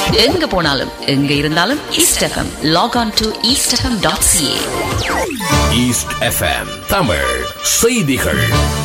எங்க போனாலும் எங்க இருந்தாலும் east FM log on to east FM dot CA east FM Tamil செய்திகள்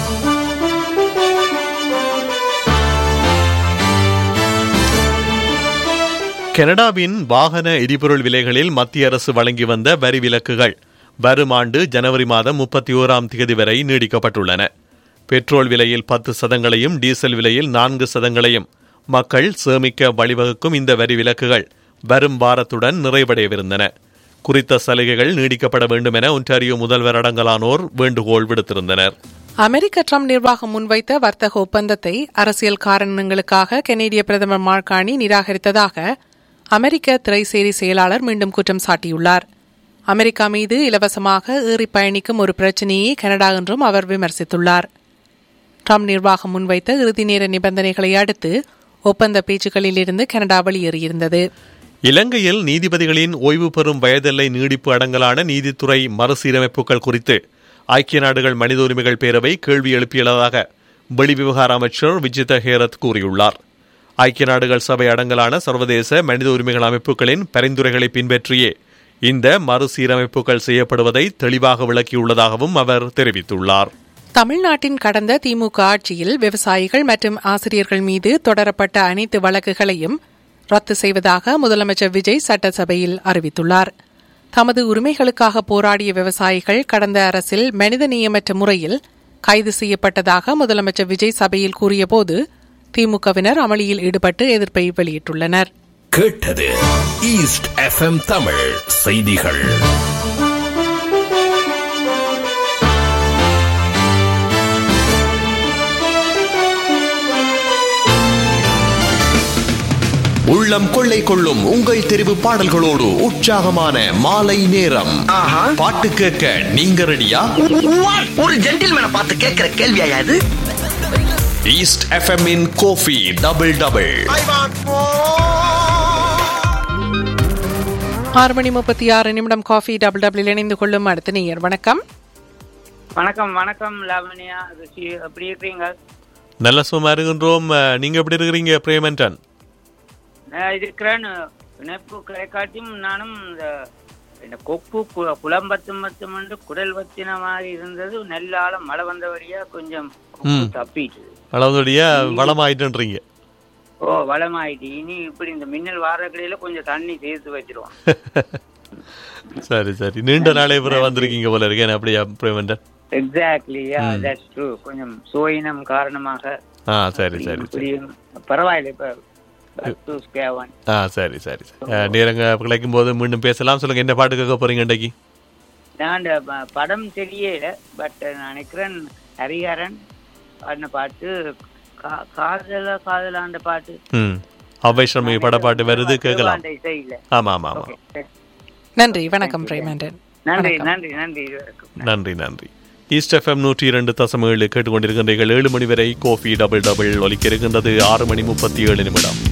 கனடாவின் வாகன எரிபொருள் விலைகளில் மத்திய அரசு வழங்கி வந்த வரி விலக்குகள் வரும் ஆண்டு ஜனவரி மாதம் முப்பத்தி ஓராம் தேதி வரை நீடிக்கப்பட்டுள்ளன பெட்ரோல் விலையில் பத்து சதங்களையும் டீசல் விலையில் நான்கு சதங்களையும் மக்கள் சேமிக்க வழிவகுக்கும் இந்த வரி விலக்குகள் வரும் வாரத்துடன் நிறைவடையவிருந்தன குறித்த சலுகைகள் நீடிக்கப்பட வேண்டும் என ஒன்டாரியோ முதல்வர் அடங்கலானோர் வேண்டுகோள் விடுத்திருந்தனர் அமெரிக்க ட்ரம்ப் நிர்வாகம் முன்வைத்த வர்த்தக ஒப்பந்தத்தை அரசியல் காரணங்களுக்காக கெனடிய பிரதமர் மார்கானி நிராகரித்ததாக அமெரிக்க திரைசேரி செயலாளர் மீண்டும் குற்றம் சாட்டியுள்ளார் அமெரிக்கா மீது இலவசமாக ஏறி பயணிக்கும் ஒரு பிரச்சினையை கனடா என்றும் அவர் விமர்சித்துள்ளார் ட்ரம்ப் நிர்வாகம் முன்வைத்த இறுதி நேர நிபந்தனைகளை அடுத்து ஒப்பந்த பேச்சுக்களில் இருந்து கனடா வெளியேறியிருந்தது இலங்கையில் நீதிபதிகளின் ஓய்வு பெறும் வயதெல்லை நீடிப்பு அடங்கலான நீதித்துறை மறுசீரமைப்புகள் குறித்து ஐக்கிய நாடுகள் மனித உரிமைகள் பேரவை கேள்வி எழுப்பியுள்ளதாக வெளிவிவகார அமைச்சர் விஜித ஹேரத் கூறியுள்ளார் ஐக்கிய நாடுகள் சபை அடங்கலான சர்வதேச மனித உரிமைகள் அமைப்புகளின் பரிந்துரைகளை பின்பற்றியே இந்த மறுசீரமைப்புகள் செய்யப்படுவதை தெளிவாக விளக்கியுள்ளதாகவும் அவர் தெரிவித்துள்ளார் தமிழ்நாட்டின் கடந்த திமுக ஆட்சியில் விவசாயிகள் மற்றும் ஆசிரியர்கள் மீது தொடரப்பட்ட அனைத்து வழக்குகளையும் ரத்து செய்வதாக முதலமைச்சர் விஜய் சட்டசபையில் அறிவித்துள்ளார் தமது உரிமைகளுக்காக போராடிய விவசாயிகள் கடந்த அரசில் மனிதநேயமற்ற முறையில் கைது செய்யப்பட்டதாக முதலமைச்சர் விஜய் சபையில் கூறியபோது திமுகவினர் அமளியில் ஈடுபட்டு எதிர்ப்பை வெளியிட்டுள்ளனர் கேட்டது ஈஸ்ட் எஃப்எம் தமிழ் செய்திகள் உள்ளம் கொள்ளை கொள்ளும் உங்கள் தெரிவு பாடல்களோடு உற்சாகமான மாலை நேரம் பாட்டு கேட்க நீங்க ரெடியா ஒரு ஜென்டில்மேனை பார்த்து கேட்கிற கேள்வியா இது ஈஸ்ட் எஃப்எம் இன் கோஃபி டபுள் டபுள் ஆறு மணி முப்பத்தி ஆறு நிமிடம் காஃபி டபுள் டபுள் இணைந்து கொள்ளும் அடுத்த நேயர் வணக்கம் வணக்கம் வணக்கம் லாவண்யா ருஷி எப்படி இருக்கிறீங்க நல்ல சும்மா இருக்கின்றோம் அஹ், நீங்க எப்படி இருக்கிறீங்க பிரேமன்டன் நான் இருக்கிறேன் இணைப்பு கிடைக்காட்டியும் நானும் இந்த இந்த கொக்கு கு- குளம்பத்தும் மத்தும் என்று குடல் வத்தின மாதிரி இருந்தது நல்ல ஆழம் மழை வந்தபடியா கொஞ்சம் கொக்கு ம். தப்பிட்டு அளவுடைய வளமாயிட்டுன்றீங்க ஓ வளமாயிட்டு இனி இப்படி இந்த மின்னல் வாரக்கடையில கொஞ்சம் தண்ணி சேர்த்து வச்சிருவோம் சரி சரி நீண்ட நாளே பிறகு வந்திருக்கீங்க போல இருக்கேன் அப்படியா பிரேமன்டன் எக்ஸாக்ட்லி தட்ஸ் ட்ரூ கொஞ்சம் சோயினம் காரணமாக ஆ சரி சரி சரி இப்படி பரவாயில்ல இப்ப back to square one. ஆ சரி சரி சரி அஹ், நேரங்க கிடைக்கும் போது மீண்டும் பேசலாம் சொல்லுங்க என்ன பாட்டு கேட்க போறீங்க இன்றைக்கு நான் அந்த ப- படம் தெரியல பட் நான் நினைக்கிறேன் ஹரிஹரன் பாடின பாட்டு கா- காதல காதலாண்ட பாட்டு ம் அவ்வை சர்மி படப்பாட்டு வருது கேட்கலாம் அந்த இசை இல்ல ஆமா ஆமா ஆமா ஓகே நன்றி வணக்கம் பிரேமண்டன் நன்றி வணக்கம். நன்றி நன்றி இதுவரைக்கும் நன்றி நன்றி ஈஸ்ட் எஃப்எம் நூற்றி இரண்டு தசம் ஏழு கேட்டுக்கொண்டிருக்கின்றீர்கள் ஏழு மணி வரை கோஃபி டபுள் டபுள் ஒலிக்க இருக்கின்றது ஆறு மணி முப்பத்தி ஏழு நிமிடம்